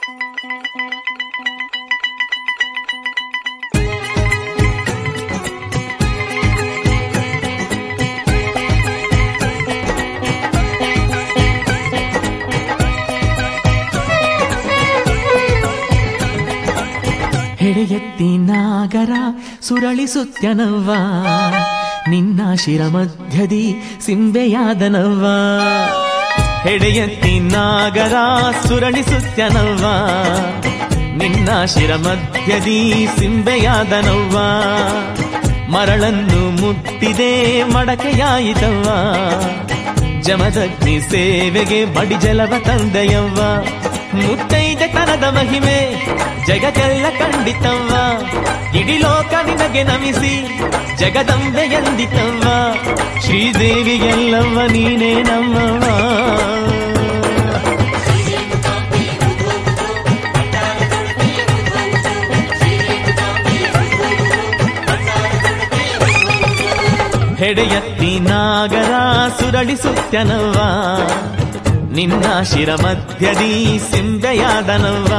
ಹೆಡೆಯೆತ್ತಿ ನಾಗರ ಸುರಳಿಸುತ್ಯನವ್ವ ನಿನ್ನ ಶಿರ ಮಧ್ಯದಿ ಸಿಂಬೆಯಾದನವ್ವ ಹೆಡೆಯೆತ್ತಿ ನಾಗರ ಸುರಳಿಸುತ್ಯನವ್ವ ನಿನ್ನ ಶಿರ ಮಧ್ಯದಿ ಸಿಂಬೆಯಾದನವ್ವ ಮರಳನ್ನು ಮುಟ್ಟಿದೆ ಮಡಕೆಯಾಯಿತವ್ವ ಜಮದಗ್ನಿ ಸೇವೆಗೆ ಬಡಿಜಲವ ತಂದೆಯವ್ವ ಮುತ್ತೈದೆ ತನದ ಮಹಿಮೆ ಜಗಕ್ಕೆಲ್ಲ ಖಂಡಿತವ್ವ ಇಡೀ ಲೋಕ ನಿನಗೆ ನಮಿಸಿ ಜಗದಂಬೆ ಎಂದಿತವ್ವ ಶ್ರೀದೇವಿಗೆಲ್ಲವ್ವ ನೀನೇ ನಮ್ಮವ್ವ ಹೆಡೆಯತ್ತಿ ನಾಗರ ಸುರಳಿಸುತ್ಯನವ್ವ ನಿನ್ನ ಶಿರ ಮಧ್ಯದಿ ಸಿಂಬೆಯಾದನವ್ವ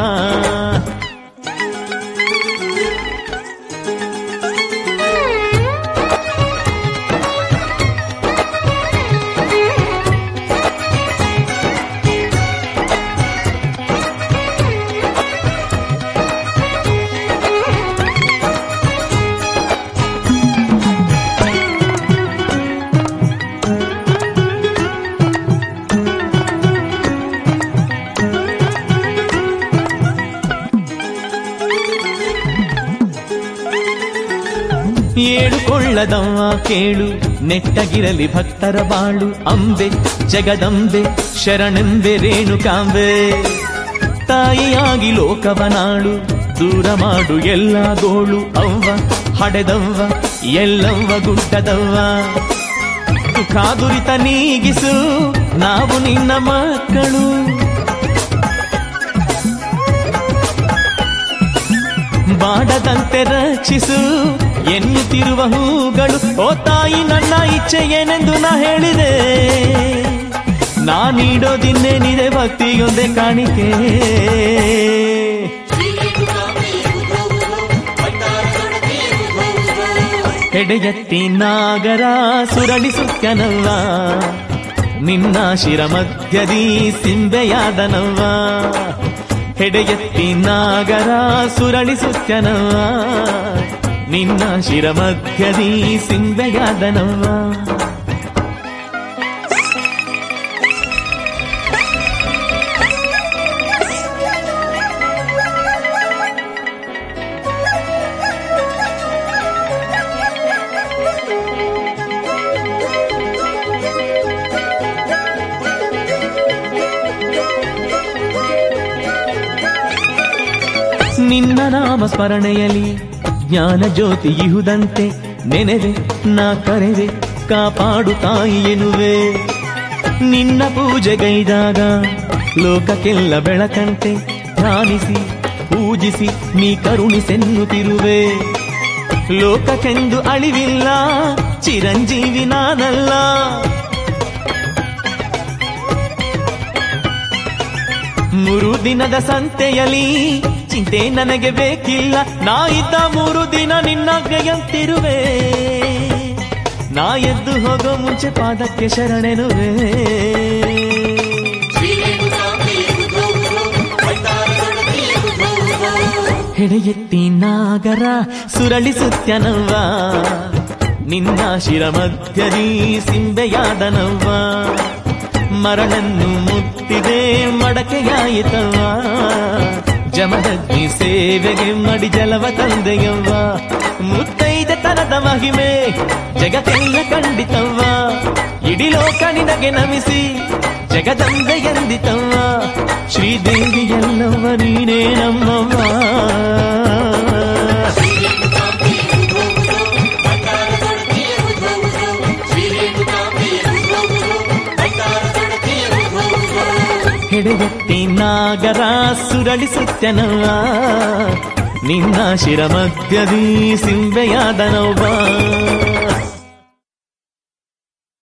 ಏಳು ಕೊಳ್ಳದವ್ವ ಕೇಳು ನೆಟ್ಟಗಿರಲಿ ಭಕ್ತರ ಬಾಳು ಅಂಬೆ ಜಗದಂಬೆ ಶರಣೆಂಬೆ ರೇಣುಕಾಂಬೆ ತಾಯಿಯಾಗಿ ಲೋಕವನಾಳು ದೂರ ಮಾಡು ಎಲ್ಲ ಗೋಳು ಅವ್ವ ಹಡೆದವ್ವ ಎಲ್ಲವ್ವ ಗುಡ್ಡದವ್ವ ದುಃಖಾದುರಿತ ನೀಗಿಸು ನಾವು ನಿನ್ನ ಮಕ್ಕಳು ಬಾಡದಂತೆ ರಕ್ಷಿಸು ಎನ್ನುತ್ತಿರುವ ಹೂಗಳು ಓ ತಾಯಿ ನನ್ನ ಇಚ್ಛೆ ಏನೆಂದು ನಾ ಹೇಳಿದೆ ನಾ ನೀಡೋದಿನ್ನೇನಿದೆ ಭಕ್ತಿಯೊಂದೇ ಕಾಣಿಕೆ ಹೆಡೆಯತ್ತಿ ನಾಗರ ಸುರಳಿಸುತ್ಯನವ್ವ ನಿನ್ನ ಶಿರ ಮಧ್ಯದಿ ಸಿಂಬೆಯಾದನವ್ವ ಹೆಡೆಯತ್ತಿ ನಾಗರ ಸುರಳಿಸುತ್ಯನವ್ವ ನಿನ್ನ ಶಿರ ಮಧ್ಯದಿ ಸಿಂಬೆಯಾದನವ್ವ ನಿನ್ನ ನಾಮ ಸ್ಮರಣೆಯಲಿ ಜ್ಞಾನ ಜ್ಯೋತಿ ಇಹುದಂತೆ ನೆನೆವೆ ನಾ ಕರೆವೆ ಕಾಪಾಡು ತಾಯಿ ಎನ್ನುವೆ ನಿನ್ನ ಪೂಜೆಗೈದಾಗ ಲೋಕಕ್ಕೆಲ್ಲ ಬೆಳಕಂತೆ ಧ್ಯಾನಿಸಿ ಪೂಜಿಸಿ ನೀ ಕರುಣಿಸೆನ್ನುತ್ತಿರುವೆ ಲೋಕಕ್ಕೆಂದು ಅಳಿವಿಲ್ಲ ಚಿರಂಜೀವಿ ನಾನಲ್ಲ ಮೂರು ದಿನದ ಸಂತೆಯಲಿ ಚಿಂತೆ ನನಗೆ ಬೇಕಿಲ್ಲ ನಾ ಇದ್ದ ಮೂರು ದಿನ ನಿನ್ನಾಜ್ಞೆಯಂತಿರುವೆ ನಾ ಎದ್ದು ಹೋಗೋ ಮುಂಚೆ ಪಾದಕ್ಕೆ ಶರಣೆನುವೆ ಹೆಡೆಯೆತ್ತಿ ನಾಗರ ಸುರಳಿಸುತ್ಯನವ್ವ ನಿನ್ನ ಶಿರ ಮಧ್ಯದಿ ಸಿಂಬೆಯಾದನವ್ವ ಮರಳನ್ನು ಮುಟ್ಟಿದೆ ಮಡಕೆಯಾಯಿತವ್ವ ಜಮದಗ್ನಿ ಸೇವೆಗೆ ಮಡಿ ಜಲವ ತಂದೆಯವ್ವ ಮುತ್ತೈದೆ ತನದ ಮಹಿಮೆ ಜಗತ್ತೆಲ್ಲ ಖಂಡಿತವ್ವ ಇಡೀ ಲೋಕ ನಿನಗೆ ನಮಿಸಿ ಜಗದಂಬೆ ಎಂದಿತವ್ವ ಶ್ರೀದೇವಿ ಎಲ್ಲವ್ವ ನೀನೇ ನಮ್ಮವ್ವ ಹೆಡೆಯತ್ತಿ ನಾಗರ ಸುರಳಿಸುತ್ತನವ್ವ ನಿನ್ನ ಶಿರ ಮಧ್ಯದಿ ಸಿಂಬೆಯಾದನವ್ವ